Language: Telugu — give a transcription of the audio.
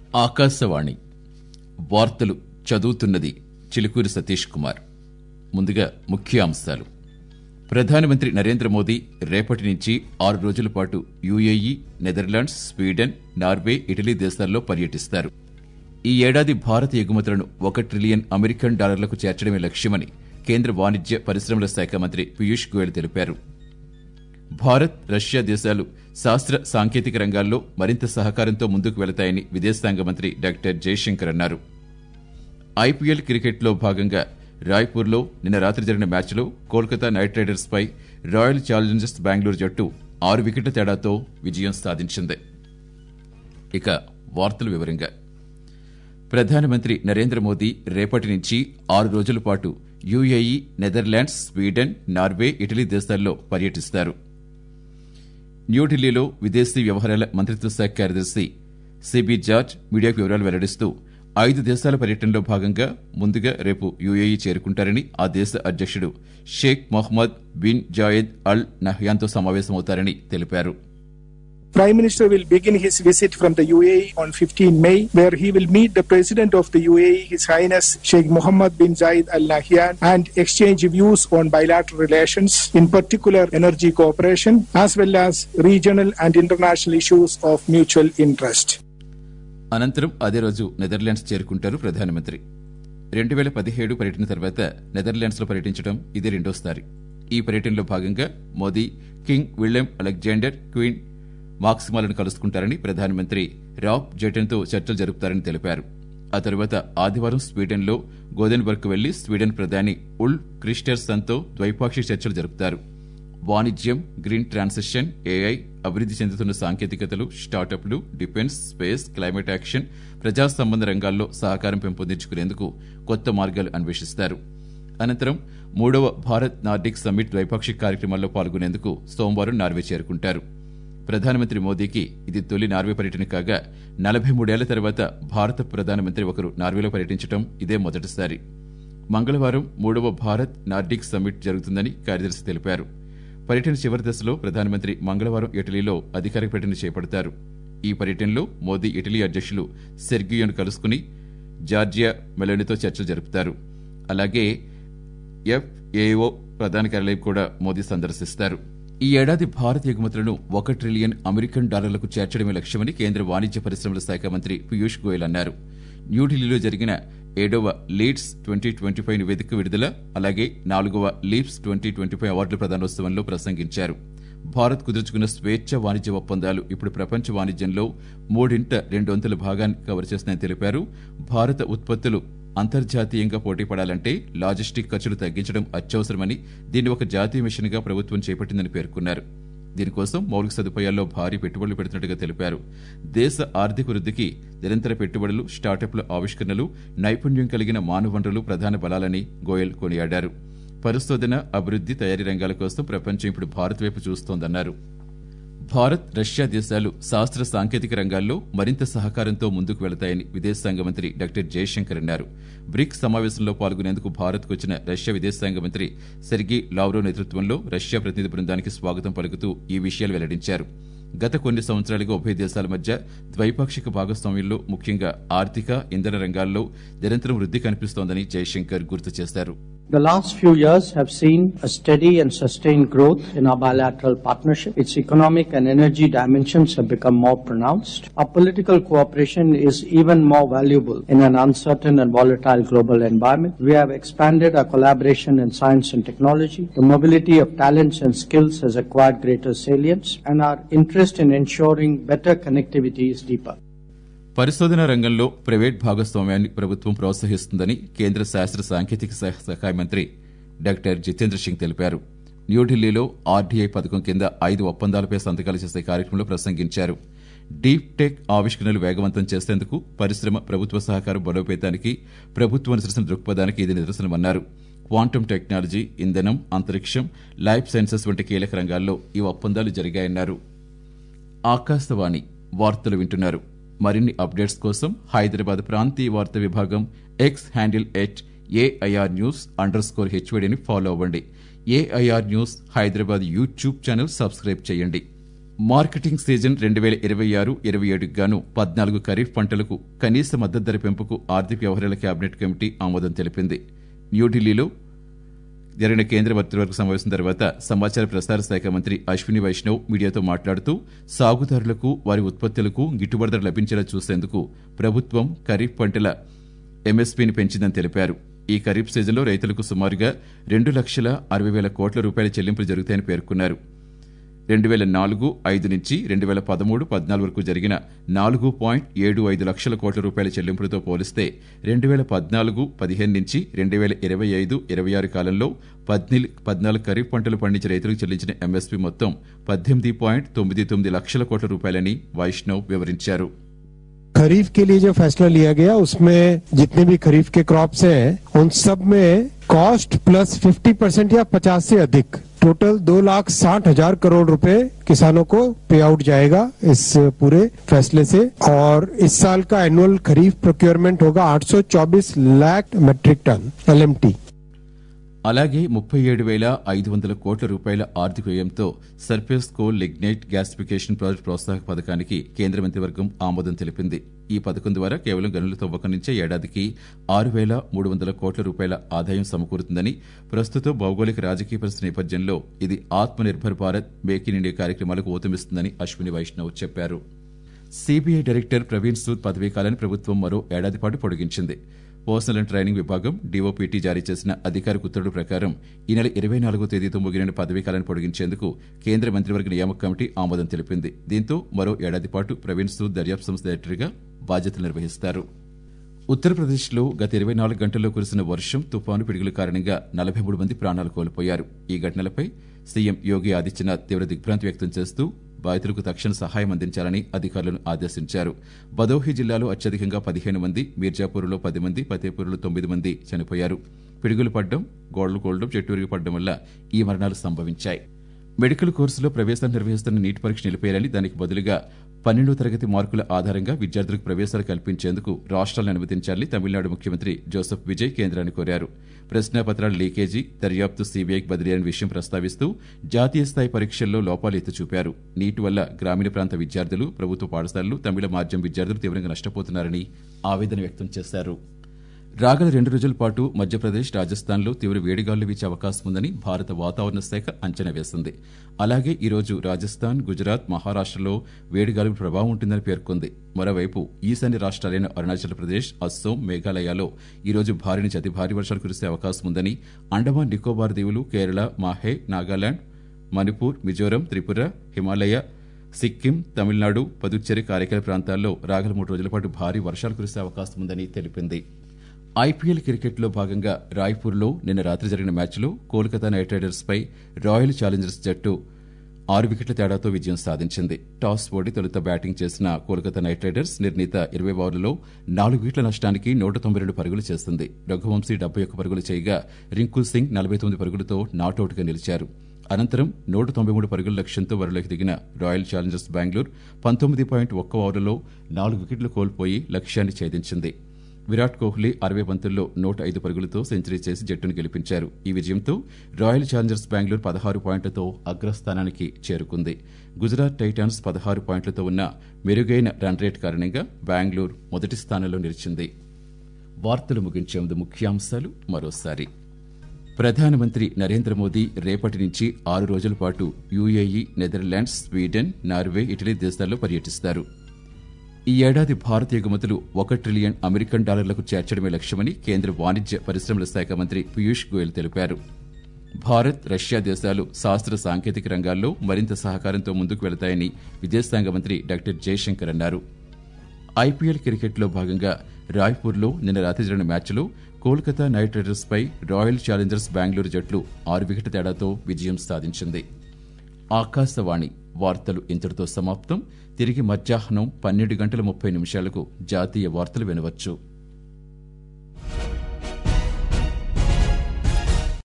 ఆకాశవాణి వార్తలు చదువుతున్నది చిలుకూరి సతీష్ కుమార్ ముందుగా ముఖ్యాంశాలు ప్రధానమంత్రి నరేంద్ర మోదీ రేపటి నుంచి ఆరు రోజుల పాటు UAE Netherlands Sweden Norway Italy దేశాల్లో పర్యటిస్తారు ఈ ఏడాది భారత ఎగుమతులను ఒక ట్రిలియన్ అమెరికన్ డాలర్లకు చేర్చడమే లక్ష్యమని కేంద్ర వాణిజ్య పరిశ్రమల శాఖ మంత్రి పీయూష్ గోయల్ తెలిపారు భారత్ రష్యా దేశాలు శాస్త్ర సాంకేతిక రంగాల్లో మరింత సహకారంతో ముందుకు వెళతాయని విదేశాంగ మంత్రి డాక్టర్ జయశంకర్ అన్నారు ఐపీఎల్ క్రికెట్లో భాగంగా రాయ్పూర్లో నిన్న రాత్రి జరిగిన మ్యాచ్లో కోల్కతా నైట్ రైడర్స్ పై రాయల్ ఛాలెంజర్స్ బెంగళూరు జట్టు ఆరు వికెట్ల తేడాతో విజయం సాధించింది ఇక వార్తల వివరంగా ప్రధానమంత్రి నరేంద్ర మోదీ రేపటి నుంచి ఆరు రోజుల పాటు UAE Netherlands Sweden Norway Italy దేశాల్లో పర్యటిస్తారు న్యూఢిల్లీలో విదేశీ వ్యవహారాల మంత్రిత్వ శాఖ కార్యదర్శి సిబి జార్జ్ మీడియాకు వివరాలు వెల్లడిస్తూ ఐదు దేశాల పర్యటనలో భాగంగా ముందుగా రేపు యుఏఈ చేరుకుంటారని ఆ దేశ అధ్యక్షుడు Sheikh Mohammed bin Zayed al నహ్యాన్తో సమావేశమవుతారని తెలిపారు Prime Minister will begin his visit from the UAE on 15 May, where he will meet the President of the UAE, His Highness Sheikh Mohammed bin Zayed Al Nahyan, and exchange views on bilateral relations, in particular energy cooperation, as well as regional and international issues of mutual interest. అనంతరం అదే రోజు నెదర్లాండ్స్ చేరుకుంటారు ప్రధానమంత్రి రెండు వేల పదిహేడు పర్యటన తర్వాత నెదర్లాండ్స్ లో పర్యటించడం ఇది రెండోసారి ఈ పర్యటనలో భాగంగా Modi King William Alexander Queen మాక్సిమాలను కలుసుకుంటారని ప్రధానమంత్రి రాబ్ జెటన్తో చర్చలు జరుపుతారని తెలిపారు ఆ తరువాత ఆదివారం స్వీడన్లో గోదెన్బర్గ్ వెళ్లి స్వీడన్ ప్రధాని ఉల్ క్రిస్టర్సన్తో ద్వైపాక్షిక చర్చలు జరుపుతారు వాణిజ్యం గ్రీన్ ట్రాన్సిషన్ ఏఐ అభివృద్ధి చెందుతున్న సాంకేతికతలు స్టార్టప్లు డిఫెన్స్ స్పేస్ క్లైమేట్ యాక్షన్ ప్రజా సంబంధ రంగాల్లో సహకారం పెంపొందించుకునేందుకు కొత్త మార్గాలు అన్వేషిస్తారు అనంతరం మూడవ భారత్ నార్డిక్ సమ్మిట్ ద్వైపాక్షిక కార్యక్రమాల్లో పాల్గొనేందుకు సోమవారం నార్వే చేరుకుంటారు ప్రధానమంత్రి మోదీకి ఇది తొలి నార్వే పర్యటన కాగా నలభై మూడేళ్ల తర్వాత భారత ప్రధానమంత్రి ఒకరు నార్వేలో పర్యటించడం ఇదే మొదటిసారి మంగళవారం మూడవ భారత్ నార్డిక్ సమ్మిట్ జరుగుతుందని కార్యదర్శి తెలిపారు పర్యటన చివరి దశలో ప్రధానమంత్రి మంగళవారం ఇటలీలో అధికారిక పర్యటన చేపడతారు ఈ పర్యటనలో మోదీ ఇటలీ అధ్యక్షులు సెర్గియోను కలుసుకుని జార్జియా మెలోనితో చర్చలు జరుపుతారు అలాగే ఎఫ్ఏఓ ప్రధాన కార్యాలయం కూడా మోదీ సందర్శిస్తారు ఈ ఏడాది భారత ఎగుమతులను ఒక ట్రిలియన్ అమెరికన్ డాలర్లకు చేర్చడమే లక్ష్యమని కేంద్ర వాణిజ్య పరిశ్రమల శాఖ మంత్రి పీయూష్ గోయల్ అన్నారు న్యూఢిల్లీలో జరిగిన ఏడవ లీడ్స్ ట్వంటీ ట్వంటీ ఫైవ్ నివేదిక విడుదల అలాగే నాలుగవ లీప్స్ ట్వంటీ ట్వంటీ ఫైవ్ అవార్డుల ప్రదానోత్సవంలో ప్రసంగించారు భారత్ కుదుర్చుకున్న స్వేచ్ఛ వాణిజ్య ఒప్పందాలు ఇప్పుడు ప్రపంచ వాణిజ్యంలో మూడింట రెండు వంతుల భాగాన్ని కవర్ చేస్తున్నాయని తెలిపారు భారత ఉత్పత్తులు అంతర్జాతీయంగా పోటీపడాలంటే లాజిస్టిక్ ఖర్చులు తగ్గించడం అత్యవసరమని దీన్ని ఒక జాతీయ మిషన్గా ప్రభుత్వం చేపట్టిందని పేర్కొన్నారు దీనికోసం మౌలిక సదుపాయాల్లో భారీ పెట్టుబడులు పెడుతున్నట్టుగా తెలిపారు దేశ ఆర్థిక వృద్ధికి నిరంతర పెట్టుబడులు స్టార్టప్ల ఆవిష్కరణలు నైపుణ్యం కలిగిన మానవ వనరులు ప్రధాన బలాలని గోయల్ కొనియాడారు పరిశోధన అభివృద్ధి తయారీ రంగాల కోసం ప్రపంచం ఇప్పుడు భారత్ వైపు చూస్తోందన్నారు భారత్ రష్యా దేశాలు శాస్త్ర సాంకేతిక రంగాల్లో మరింత సహకారంతో ముందుకు వెళతాయని విదేశాంగ మంత్రి డాక్టర్ జయశంకర్ అన్నారు బ్రిక్స్ సమావేశంలో పాల్గొనేందుకు భారత్కు వచ్చిన రష్యా విదేశాంగ మంత్రి సెర్గీ లావ్రో నేతృత్వంలో రష్యా ప్రతినిధి బృందానికి స్వాగతం పలుకుతూ ఈ విషయాలు వెల్లడించారు గత కొన్ని సంవత్సరాలుగా ఉభయ దేశాల మధ్య ద్వైపాక్షిక భాగస్వామ్యంలో ముఖ్యంగా ఆర్థిక ఇంధన రంగాల్లో నిరంతరం వృద్ధి కనిపిస్తోందని జయశంకర్ గుర్తు చేశారు The last few years have seen a steady and sustained growth in our bilateral partnership. Its economic and energy dimensions have become more pronounced. Our political cooperation is even more valuable in an uncertain and volatile global environment. We have expanded our collaboration in science and technology. The mobility of talents and skills has acquired greater salience, and our interest in ensuring better connectivity is deeper. పరిశోధన రంగంలో ప్రైవేట్ భాగస్వామ్యాన్ని ప్రభుత్వం ప్రోత్సహిస్తుందని కేంద్ర శాస్త్ర సాంకేతిక శాఖ సహాయ మంత్రి డాక్టర్ జితేంద్ర సింగ్ తెలిపారు న్యూఢిల్లీలో ఆర్డీఐ పథకం కింద ఐదు ఒప్పందాలపై సంతకాలు చేసే కార్యక్రమంలో ప్రసంగించారు డీప్ టెక్ ఆవిష్కరణలు వేగవంతం చేసేందుకు పరిశ్రమ ప్రభుత్వ సహకారం బలోపేతానికి ప్రభుత్వం అనుసరిస్తున్న దృక్పథానికి ఇది నిదర్శనమన్నారు క్వాంటమ్ టెక్నాలజీ ఇంధనం అంతరిక్షం లైఫ్ సైన్సెస్ వంటి కీలక రంగాల్లో ఈ ఒప్పందాలు జరిగాయన్నారు ఆకాశవాణి వార్తలు వింటున్నారు మరిన్ని అప్డేట్స్ కోసం హైదరాబాద్ ప్రాంతీయ వార్తా విభాగం X handle at AIR news underscore హెచ్వడిని ఫాలో అవ్వండి AIR news Hyderabad YouTube channel subscribe చేయండి మార్కెటింగ్ సీజన్ రెండు వేల ఇరవై ఆరు ఇరవై ఏడుకు గాను పద్నాలుగు ఖరీఫ్ పంటలకు కనీస మద్దతు ధర పెంపుకు ఆర్థిక వ్యవహారాల కేబినెట్ కమిటీ ఆమోదం తెలిపింది న్యూఢిల్లీలో జరిగిన కేంద్ర మంత్రివర్గ సమావేశం తర్వాత సమాచార ప్రసార శాఖ మంత్రి అశ్విని వైష్ణవ్ మీడియాతో మాట్లాడుతూ సాగుదారులకు వారి ఉత్పత్తులకు గిట్టుబాటు ధర లభించేలా చూసేందుకు ప్రభుత్వం ఖరీఫ్ పంటల ఎంఎస్పీని పెంచిందని తెలిపారు ఈ ఖరీఫ్ సీజన్లో రైతులకు సుమారుగా రెండు లక్షల అరవై వేల కోట్ల రూపాయల చెల్లింపులు జరుగుతాయని పేర్కొన్నారు రెండు వేల నాలుగు ఐదు నుంచి రెండు వేల పదమూడు పద్నాలుగు వరకు జరిగిన నాలుగు పాయింట్ ఏడు ఐదు లక్షల కోట్ల రూపాయల చెల్లింపులతో పోలిస్తే రెండు వేల పద్నాలుగు పదిహేను నుంచి రెండు వేల ఇరవై ఐదు ఇరవై ఆరు కాలంలో పద్నాలుగు పద్నాలుగు ఖరీఫ్ పంటలు పండించే రైతులకు చెల్లించిన ఎంఎస్పీ మొత్తం పద్దెనిమిది పాయింట్ తొమ్మిది తొమ్మిది లక్షల కోట్ల రూపాయలని వైష్ణవ్ వివరించారు खरीफ के लिए जो फैसला लिया गया उसमें जितने भी खरीफ के क्रॉप्स हैं उन सब में कॉस्ट प्लस 50 परसेंट या 50 से अधिक टोटल दो लाख साठ हजार करोड़ रुपए किसानों को पे आउट जाएगा इस पूरे फैसले से और इस साल का एनुअल खरीफ प्रोक्योरमेंट होगा 824 लाख मेट्रिक टन एलएमटी అలాగే ముప్పై ఏడు వేల ఐదు వందల కోట్ల రూపాయల ఆర్థిక వ్యయంతో surface coal lignite gasification project ప్రోత్సాహక పథకానికి కేంద్ర మంత్రివర్గం ఆమోదం తెలిపింది ఈ పథకం ద్వారా కేవలం గనుల తవ్వకం నుంచే ఏడాదికి ఆరు వేల మూడు వందల కోట్ల రూపాయల ఆదాయం సమకూరుతుందని ప్రస్తుత భౌగోళిక రాజకీయ పరిస్థితి నేపథ్యంలో ఇది Atma Nirbhar Bharat make in India కార్యక్రమాలకు ఊతమిస్తుందని అశ్విని వైష్ణవ్ చెప్పారు సిబిఐ డైరెక్టర్ ప్రవీణ్ సూద్ పదవీకాలాన్ని ప్రభుత్వం మరో ఏడాది పాటు పొడిగించింది పర్సనల్ అండ్ ట్రైనింగ్ విభాగం డీఓపీటీ జారీ చేసిన అధికారిక ఉత్తర్వుల ప్రకారం ఈ నెల ఇరవై నాలుగో తేదీతో ముగిన పదవీకాలాన్ని పొడిగించేందుకు కేంద్ర మంత్రివర్గ నియామక కమిటీ ఆమోదం తెలిపింది దీంతో మరో ఏడాది పాటు ప్రవీణ్ సూద్ దర్యాప్తు సంస్థ డైరెక్టర్గా బాధ్యతలు నిర్వహిస్తారు ఉత్తరప్రదేశ్లో గత ఇరవై నాలుగు గంటల్లో కురిసిన వర్షం తుఫాను పిడుగుల కారణంగా నలభై మూడు మంది ప్రాణాలు కోల్పోయారు ఈ ఘటనలపై సీఎం యోగి ఆదిత్యనాథ్ తీవ్ర దిగ్భ్రాంతి వ్యక్తం చేస్తూ బాధితులకు తక్షణ సహాయం అందించాలని అధికారులను ఆదేశించారు భదోహి జిల్లాలో అత్యధికంగా పదిహేను మంది మీర్జాపూర్లో పది మంది ఫతేపూర్లో తొమ్మిది మంది చనిపోయారు పిడుగులు పడ్డం గోడలు కోల్డం చెట్టు విరిగి పడ్డం వల్ల ఈ మరణాలు సంభవించాయి మెడికల్ కోర్సులో ప్రవేశాలు నిర్వహిస్తున్న నీట్ పరీక్ష నిలిపేయాలని దానికి బదులుగా పన్నెండో తరగతి మార్కుల ఆధారంగా విద్యార్థులకు ప్రవేశాలు కల్పించేందుకు రాష్ట్రాలను అనుమతించాలని తమిళనాడు ముఖ్యమంత్రి జోసెఫ్ విజయ్ కేంద్రాన్ని కోరారు ప్రశ్నాపత్రాల లీకేజీ దర్యాప్తు సీబీఐకి బదిలీ అనే విషయం ప్రస్తావిస్తూ జాతీయ స్థాయి పరీక్షల్లో లోపాలు ఎత్తి చూపారు నీటి వల్ల గ్రామీణ ప్రాంత విద్యార్థులు ప్రభుత్వ పాఠశాలలు తమిళ మాధ్యమం విద్యార్థులు తీవ్రంగా నష్టపోతున్నారని ఆవేదన వ్యక్తం చేశారు రాగల రెండు రోజుల పాటు మధ్యప్రదేశ్ రాజస్థాన్లో తీవ్ర వేడిగాలు వీచే అవకాశం ఉందని భారత వాతావరణ శాఖ అంచనా వేసింది అలాగే ఈరోజు రాజస్థాన్ గుజరాత్ మహారాష్టలో వేడిగాలుల ప్రభావం ఉంటుందని పేర్కొంది మరోవైపు ఈశాన్య రాష్ట్రాలైన అరుణాచల్ ప్రదేశ్ అస్సోం మేఘాలయలో ఈరోజు భారీ నుంచి అతి భారీ వర్షాలు కురిసే అవకాశం ఉందని అండమాన్ నికోబార్ దీవులు కేరళ మాహే నాగాలాండ్ మణిపూర్ మిజోరం త్రిపుర హిమాలయ సిక్కిం తమిళనాడు పుదుచ్చేరి కారైకాల ప్రాంతాల్లో రాగల మూడు రోజుల పాటు భారీ వర్షాలు కురిసే అవకాశం ఉందని తెలిపింది ఐపీఎల్ క్రికెట్లో భాగంగా రాయ్పూర్లో నిన్న రాత్రి జరిగిన మ్యాచ్లో కోల్కతా నైట్ రైడర్స్ పై రాయల్ ఛాలెంజర్స్ జట్టు ఆరు వికెట్ల తేడాతో విజయం సాధించింది టాస్ ఓడి తొలుత బ్యాటింగ్ చేసిన కోల్కతా నైట్ రైడర్స్ నిర్ణీత ఇరవై ఓవర్లలో నాలుగు వికెట్ల నష్టానికి నూట తొంభై రెండు పరుగులు చేసింది రఘువంశీ డెబ్బై ఒక్క పరుగులు చేయగా రింకు సింగ్ నలభై తొమ్మిది పరుగులతో నాటౌట్గా నిలిచారు అనంతరం నూట తొంభై మూడు పరుగుల లక్ష్యంతో వరలోకి దిగిన రాయల్ ఛాలెంజర్స్ బెంగళూరు పంతొమ్మిది పాయింట్ ఒక్క ఓవర్లలో నాలుగు వికెట్లు కోల్పోయి లక్ష్యాన్ని ఛేదించింది విరాట్ కోహ్లీ అరవై బంతుల్లో నూట ఐదు పరుగులతో సెంచరీ చేసి జట్టును గెలిపించారు ఈ విజయంతో రాయల్ ఛాలెంజర్స్ బెంగళూరు పదహారు పాయింట్లతో అగ్రస్థానానికి చేరుకుంది గుజరాత్ టైటాన్స్ పదహారు పాయింట్లతో ఉన్న మెరుగైన రన్ రేట్ కారణంగా బెంగళూరు మొదటి స్థానంలో నిలిచింది వార్తలు ముగించే ముందు ముఖ్యాంశాలు మరోసారి ప్రధానమంత్రి నరేంద్ర మోదీ రేపటి నుంచి ఆరు రోజుల పాటు UAE Netherlands Sweden Norway Italy దేశాల్లో పర్యటిస్తారు ఈ ఏడాది భారత ఎగుమతులు ఒక ట్రిలియన్ అమెరికన్ డాలర్లకు చేర్చడమే లక్ష్యమని కేంద్ర వాణిజ్య పరిశ్రమల శాఖ మంత్రి పీయూష్ గోయల్ తెలిపారు భారత్ రష్యా దేశాలు శాస్త్ర సాంకేతిక రంగాల్లో మరింత సహకారంతో ముందుకు వెళతాయని విదేశాంగ మంత్రి డాక్టర్ జయశంకర్ అన్నారు ఐపీఎల్ క్రికెట్లో భాగంగా రాయ్పూర్లో నిన్న రాత్రి జరిగిన మ్యాచ్లో కోల్కతా నైట్ రైడర్స్ పై రాయల్ ఛాలెంజర్స్ బెంగళూరు జట్లు ఆరు వికెట్ల తేడాతో విజయం సాధించింది ఆకాశవాణి వార్తలు ఇంతటితో సమాప్తం తిరిగి మధ్యాహ్నం పన్నెండు గంటల ముప్పై నిమిషాలకు జాతీయ వార్తలు వినవచ్చు